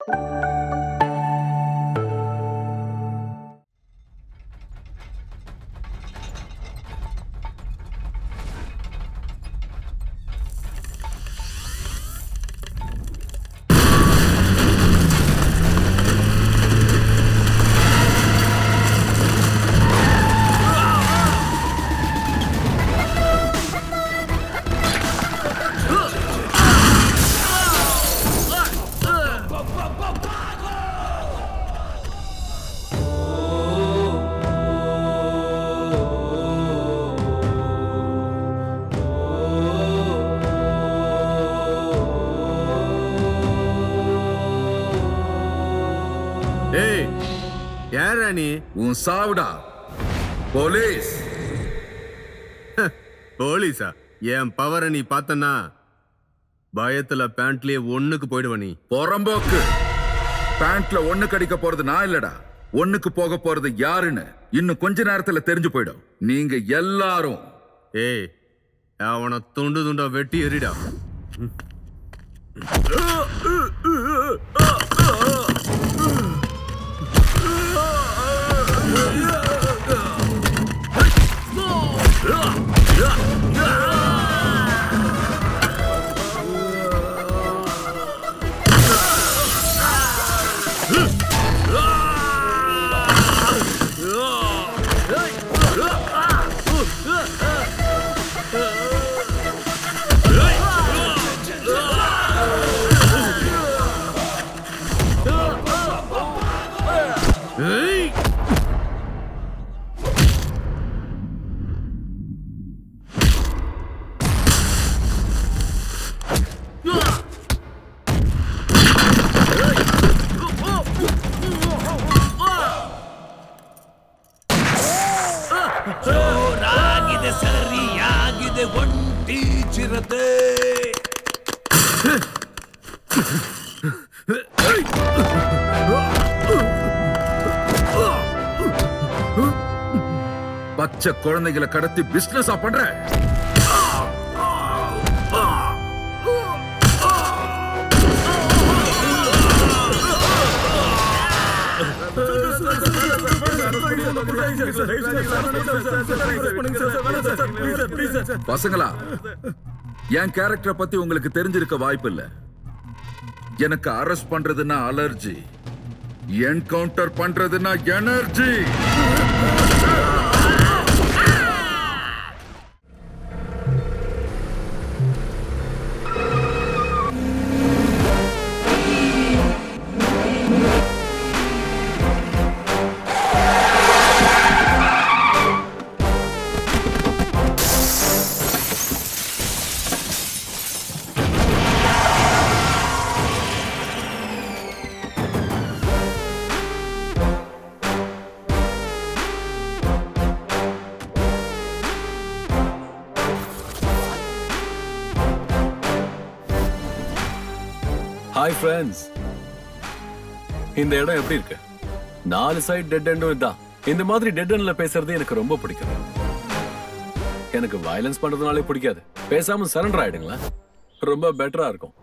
ஏய் யாரா நீ உன் சாவுடா போலீஸ் போலீஸா என் பவரை நீ பார்த்தனா பயத்துல பேண்ட்லயே ஒண்ணுக்கு போயிடுவ நீ புறம்போக்கு பேண்ட்ல ஒண்ணு கடிக்க போறது நான் இல்லடா ஒண்ணுக்கு போக போறது யாருன்னு இன்னும் கொஞ்ச நேரத்துல தெரிஞ்சு போயிடும் நீங்க எல்லாரும் ஏய் அவனை துண்டு துண்டா வெட்டி எறிடா ஏய் ಜೋರಾಗಿದೆ ಸರಿಯಾಗಿದೆ ಒಂಟಿ ಚಿರತೆ பச்சை குழந்தைகளை கடத்தி பிசினஸா பண்ற பசங்களா என் கேரக்டரை பத்தி உங்களுக்கு தெரிஞ்சிருக்க வாய்ப்பு இல்ல எனக்கு அரெஸ்ட் பண்றதுன்னா அலர்ஜி என்கவுண்டர் பண்றதுன்னா எனர்ஜி ஹாய் ஃப்ரெண்ட்ஸ் இந்த இடம் எப்படி இருக்கு நாலு சைடு டெட் எண்டும் இதான் இந்த மாதிரி டெட் எண்ட்ல பேசுறது எனக்கு ரொம்ப பிடிக்கும் எனக்கு வயலன்ஸ் பண்றதுனாலே பிடிக்காது பேசாம சரண்டர் ஆயிடுங்களேன் ரொம்ப பெட்டரா இருக்கும்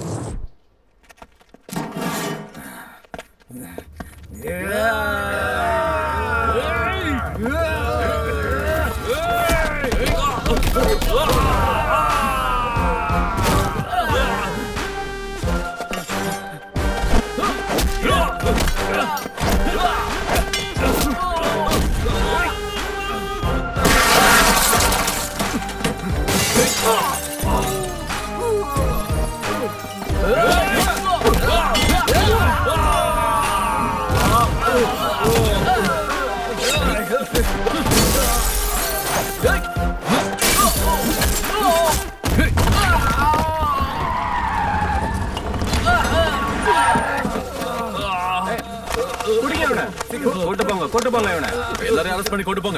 கூட்டு போங்க கூட்டு போங்க இவனை எல்லாரையும் அரெஸ்ட் பண்ணி கொண்டு போங்க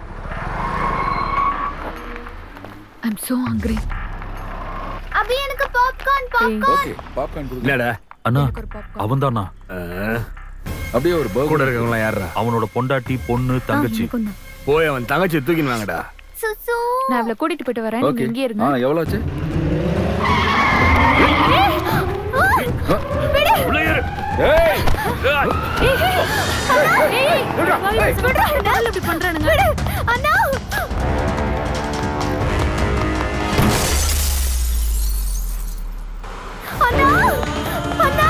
ஐம் சோ ஹங்கிரி அபி எனக்கு பாப்கார்ன் பாப்கார்ன் ஓகே பாப்கார்ன் கொடுங்க என்னடா அண்ணா அவன்தாண்ணா அப்படியே ஒரு கூட பர்கர் இருக்கவங்களா யாரா அவனோட பொண்டாட்டி பொண்ணு தங்கச்சி போய் அவன் தங்கச்சி தூக்கின்னு வாங்கடா சுசு நான் அவளை கூட்டிட்டு போயிட்டு வரேன் ஓகே நீங்க இங்கே இருங்க ஆ எவ்வளவு ஆச்சு உள்ள ஏறு ஏய், ஏய், ஏய், ஏய், விட்றா, விட்றா, இப்படி பண்றானுங்க அண்ணா அண்ணா அண்ணா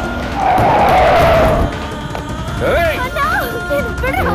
அண்ணா என்ன விடுடா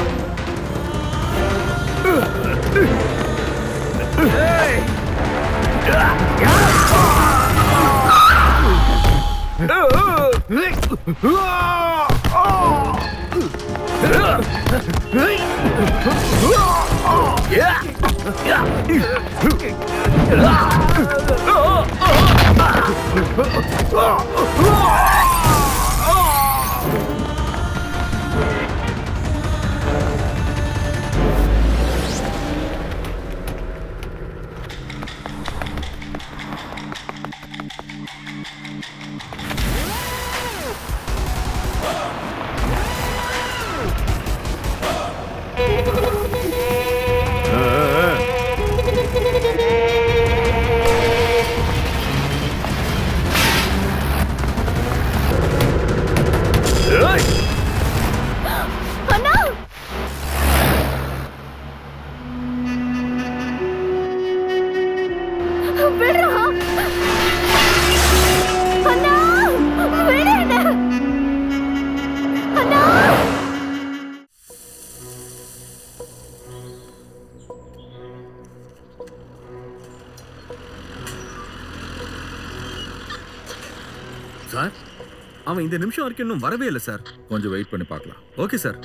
அண்ணா விடுடா அண்ணா விடு என்ன அண்ணா சார் அவன் இந்த நிமிஷம் வரைக்கும் இன்னும் வரவே இல்லை சார் கொஞ்சம் வெயிட் பண்ணி பார்க்கலாம் ஓகே சார்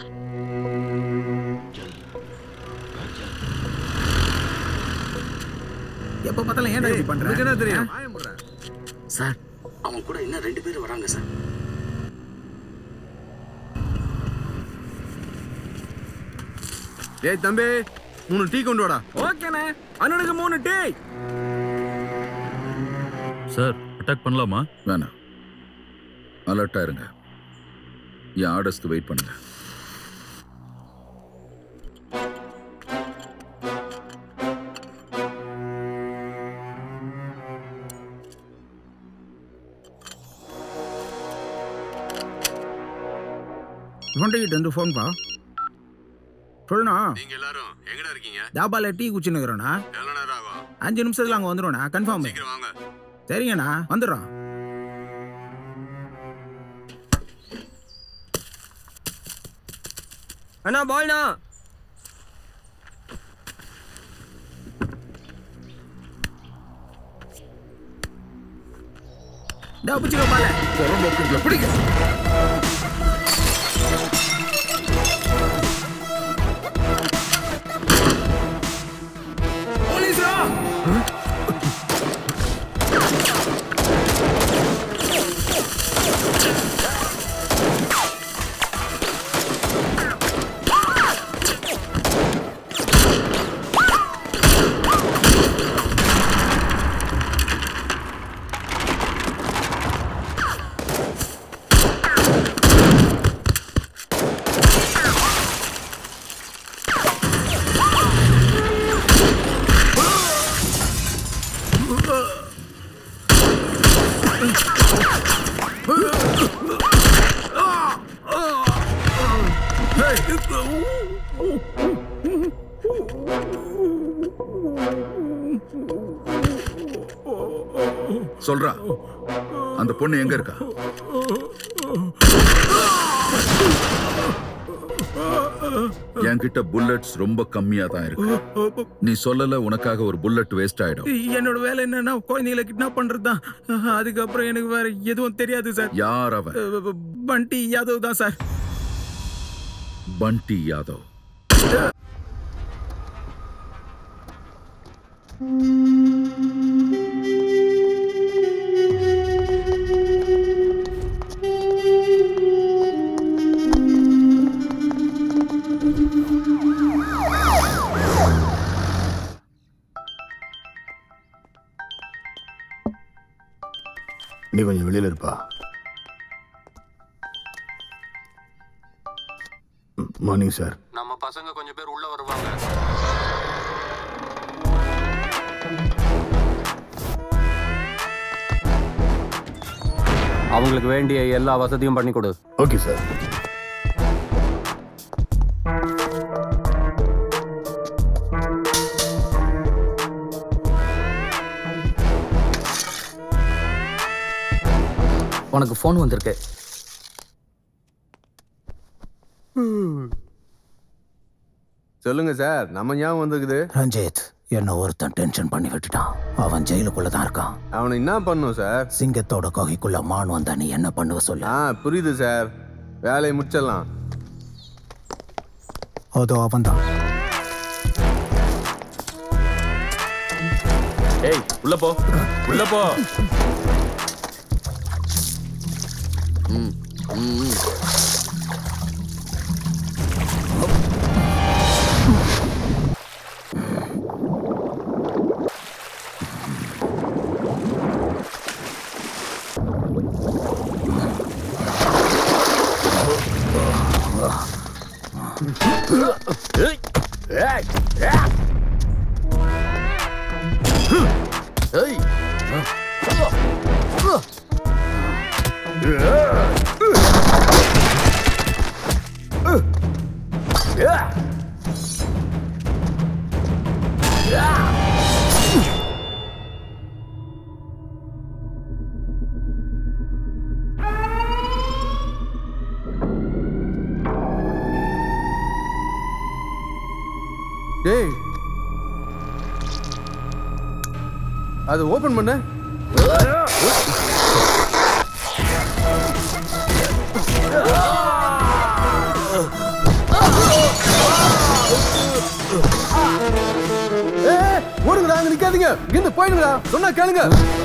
எப்ப பார்த்தாலும் ஏன்டா இப்படி பண்ற உனக்கு என்ன தெரியும் சார் அவன் கூட இன்னும் ரெண்டு பேர் வராங்க சார் ஏய் தம்பி மூணு டீ கொண்டு வாடா ஓகேண்ணே அண்ணனுக்கு மூணு டீ சார் அட்டாக் பண்ணலாமா வேணாம் அலர்ட்டா இருங்க என் ஆர்டர்ஸ்க்கு வெயிட் பண்ணுங்க இவன்கிட்ட வந்து ஃபோன் பா சொல்லுண்ணா நீங்க எல்லாரும் எங்கடா இருக்கீங்க தாபால டீ குச்சினுக்குறோண்ணா எவ்வளவு நேரம் ஆகும் அஞ்சு நிமிஷத்துல அங்க வந்துடும்ண்ணா கன்ஃபார்ம் சீக்கிரம் வாங்க சரிங்கண்ணா வந்துடுறோம் அண்ணா பால்ண்ணா டா பிடிச்சிக்கோ பால புறம்போக்குங்களை பிடிங்க போலீஸ்ரா சொல்றா அந்த பொண்ணு எங்க இருக்கா என்கிட்ட புல்லட்ஸ் ரொம்ப கம்மியா தான் இருக்கு நீ சொல்லல உனக்காக ஒரு புல்லட் வேஸ்ட் ஆயிடும் என்னோட வேலை என்னன்னா குழந்தைகளை கிட்னாப் பண்றது தான் அதுக்கப்புறம் எனக்கு வேற எதுவும் தெரியாது சார் யார் அவன் பண்டி யாதவ் தான் சார் பண்டி யாதவ் நீ கொஞ்சம் வெளியில இருப்பா மார்னிங் சார் நம்ம பசங்க கொஞ்சம் பேர் உள்ள வருவாங்க அவங்களுக்கு வேண்டிய எல்லா வசதியும் பண்ணி கொடு ஓகே சார் உனக்கு ஃபோன் வந்திருக்கு சொல்லுங்க சார் நம்ம ஞாபகம் வந்திருக்குது ரஞ்சித் என்ன ஒருத்தன் டென்ஷன் பண்ணி விட்டுட்டான் அவன் ஜெயிலுக்குள்ள தான் இருக்கான் அவனை என்ன பண்ணும் சார் சிங்கத்தோட குகைக்குள்ள மான் வந்தா நீ என்ன பண்ணுவ சொல்லு ஆ புரியுது சார் வேலையை முடிச்சிடலாம் அதோ அவன் தான் ஏய் உள்ள போ உள்ள போ ம் ம் டேய் அது ஓபன் பண்ண ஏய், ஓடுங்கடா அங்க நிக்காதீங்க இங்க போயிடுங்கடா சொன்னா கேளுங்க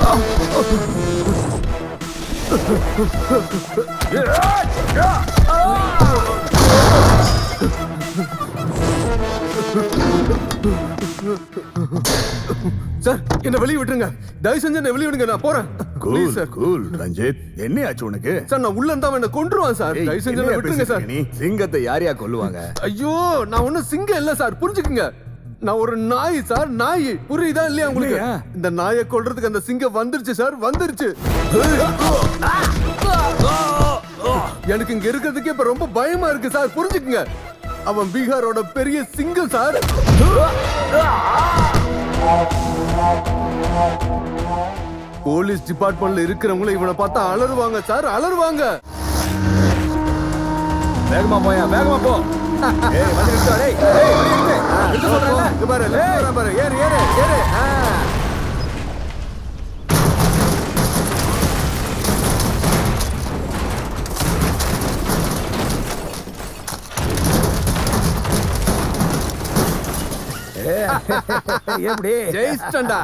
சார் என்ன வெளிய விட்டுருங்க தயவு செஞ்சு என்ன வெளிய விடுங்க நான் போறேன் cool please sir cool Ranjith என்ன ஆச்சு உனக்கு சார் நான் உள்ள இருந்தா என்ன கொன்றுவான் சார் ஏய், தயவு செஞ்சு என்ன என்னையா விட்டுருங்க சார் பேசிட்டு இருக்க நீ சிங்கத்தை யார் யார் கொல்லுவாங்க ஐயோ நான் ஒண்ணும் சிங்கம் இல்ல சார் புரிஞ்சுக்குங்க நான் ஒரு நாய் சார் நாய் புரியுதா இல்லையா உங்களுக்கு இல்லையா? இந்த நாயை கொல்றதுக்கு அந்த சிங்கம் வந்துருச்சு சார் வந்துருச்சு எனக்கு இங்க இருக்கிறதுக்கே இப்ப ரொம்ப பயமா இருக்கு சார் புரிஞ்சுக்குங்க அவன் பீகாரோட பெரிய சிங்கம் சார் போலீஸ் டிபார்ட்மெண்ட்ல இருக்கிறவங்கள இவனை பார்த்தா அலறுவாங்க சார் அலறுவாங்க வேகமா போயா வேகமா போ ஏய் வந்து நிறுத்து, டேய், டேய், வெளிய நிறுத்து. நிறுத்த சொல்றேன்ல. இங்க பாரு left வரான் பாரு ஏறு ஏறு ஏறு ஆ. எப்படி ஜெயிச்சிட்டேன்டா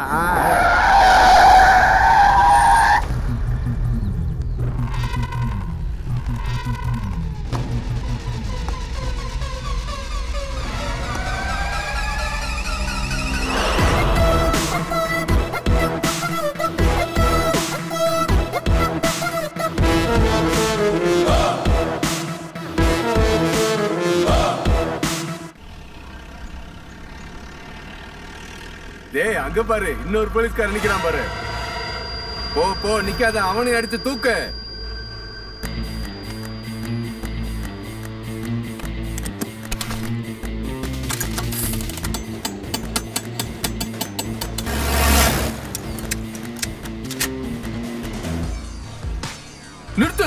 டேய் அங்க பாரு இன்னொரு போலீஸ்காரன் நிக்கிறான் பாரு போ போ நிக்காத அவனை அடிச்சு தூக்கு நிறுத்து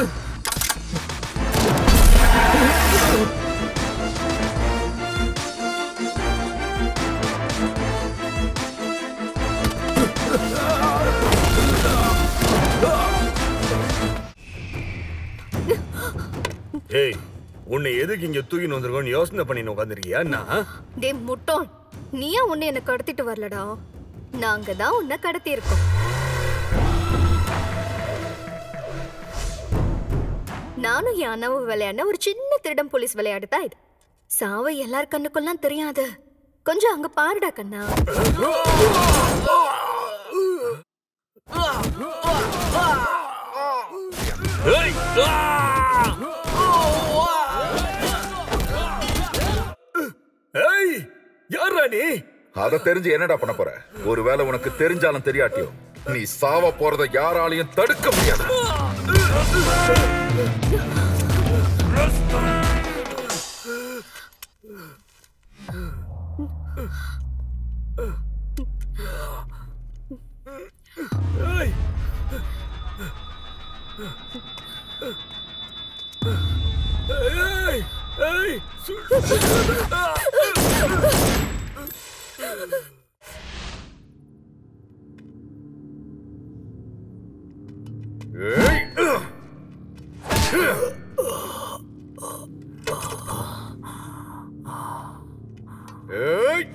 ஏய் உன்னை எதுக்கு இங்க தூக்கின்னு வந்திருக்கோன்னு யோசனை பண்ணின்னு உட்காந்துருக்கியா நான் டே முட்டோன் நீயா உன்னை என்ன கடத்திட்டு வரலடா நாங்க தான் உன்னை கடத்தி இருக்கோம் நானும் என் அண்ணாவு விளையாடின ஒரு சின்ன திருடம் போலீஸ் விளையாட்டு தான் இது சாவை எல்லார் கண்ணுக்கெல்லாம் தெரியாது கொஞ்சம் அங்க பாருடா கண்ணா ஏய் யாரா நீ அத தெரிஞ்சு என்னடா பண்ண போற ஒருவேளை உனக்கு தெரிஞ்சாலும் தெரியாட்டியும் நீ சாவ போறத யாராலையும் தடுக்க முடியாது ஏய் ஏய் ஏய் சு- சுடாத. ஏய் ஏய்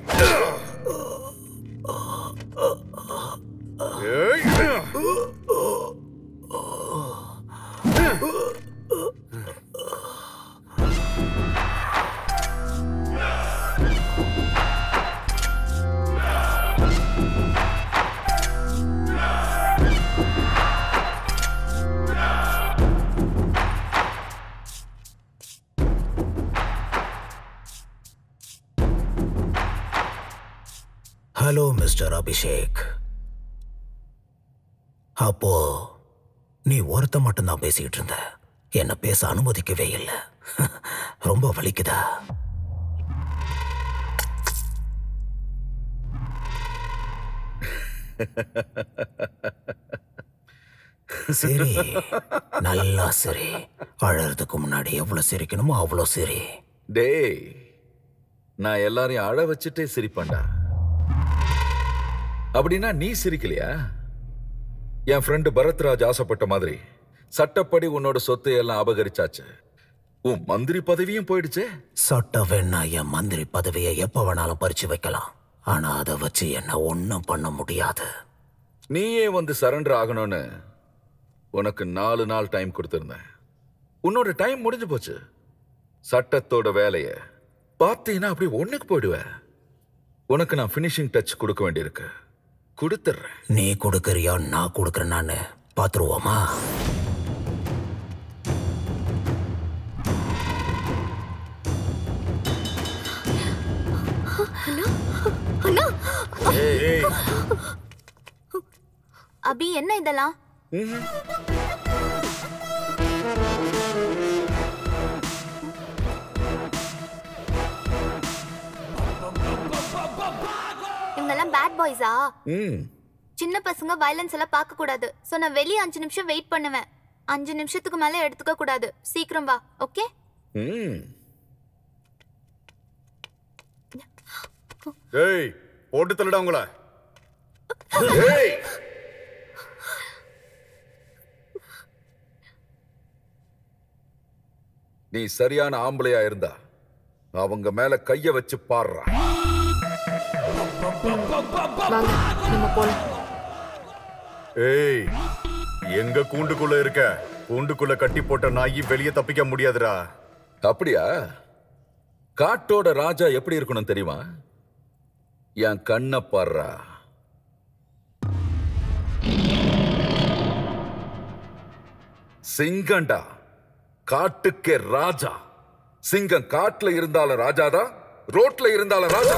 ஏய் ஹலோ மிஸ்டர் அபிஷேக் அப்போ நீ ஒருத்த மட்டும்தான் பேசிக்கிட்டு இருந்த என்ன பேச அனுமதிக்கவே இல்லை ரொம்ப வலிக்குதா சரி நல்லா சரி அழறதுக்கு முன்னாடி எவ்வளவு சிரிக்கணுமோ அவ்வளோ சரி டேய் நான் எல்லாரையும் அழ வச்சுட்டே சிரிப்பேன்டா அப்படின்னா நீ சிரிக்கலையா என் ஃப்ரெண்டு பரத்ராஜ் ஆசைப்பட்ட மாதிரி சட்டப்படி உன்னோட சொத்தை எல்லாம் அபகரிச்சாச்சு உன் மந்திரி பதவியும் போயிடுச்சே சட்ட வேணா என் மந்திரி பதவியை எப்ப வேணாலும் பறிச்சு வைக்கலாம் ஆனா அதை வச்சு என்ன ஒன்றும் பண்ண முடியாது நீயே வந்து சரண்டர் ஆகணும்னு உனக்கு நாலு நாள் டைம் கொடுத்திருந்தேன் உன்னோட டைம் முடிஞ்சு போச்சு சட்டத்தோட வேலைய பார்த்தீங்கன்னா அப்படி ஒண்ணுக்கு போயிடுவ உனக்கு நான் ஃபினிஷிங் டச் கொடுக்க வேண்டியிருக்கு கொடுத்துட்றேன் நீ கொடுக்கறியா நான் கொடுக்கறேனான்னு பாத்துருவோமா அண்ணா ஏய் அபி என்ன இதெல்லாம் இவங்கெல்லாம் பேட் பாய்ஸா ம் சின்ன பசங்க வயலன்ஸ் எல்லாம் பார்க்க கூடாது சோ நான் வெளியே அஞ்சு நிமிஷம் வெயிட் பண்ணுவேன் அஞ்சு நிமிஷத்துக்கு மேல எடுத்துக்க கூடாது சீக்கிரம் வா ஓகே ம் ஏய் போட்டு தள்ளுடா உங்கள ஏய் நீ சரியான ஆம்பளையா இருந்தா அவங்க மேல கைய வச்சு பாடுறா வாங்க நம்ம போலாம் ஏய் எங்க கூண்டுக்குள்ள இருக்க கூண்டுக்குள்ள கட்டி போட்ட நாயி வெளியே தப்பிக்க முடியாதுடா அப்படியா காட்டோட ராஜா எப்படி இருக்கணும் தெரியுமா என் கண்ணை பாடுறா சிங்கண்டா காட்டுக்கே ராஜா சிங்கம் காட்டுல இருந்தாலும் ராஜாதான் ரோட்ல இருந்தாலும் ராஜா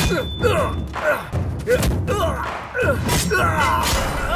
Ah!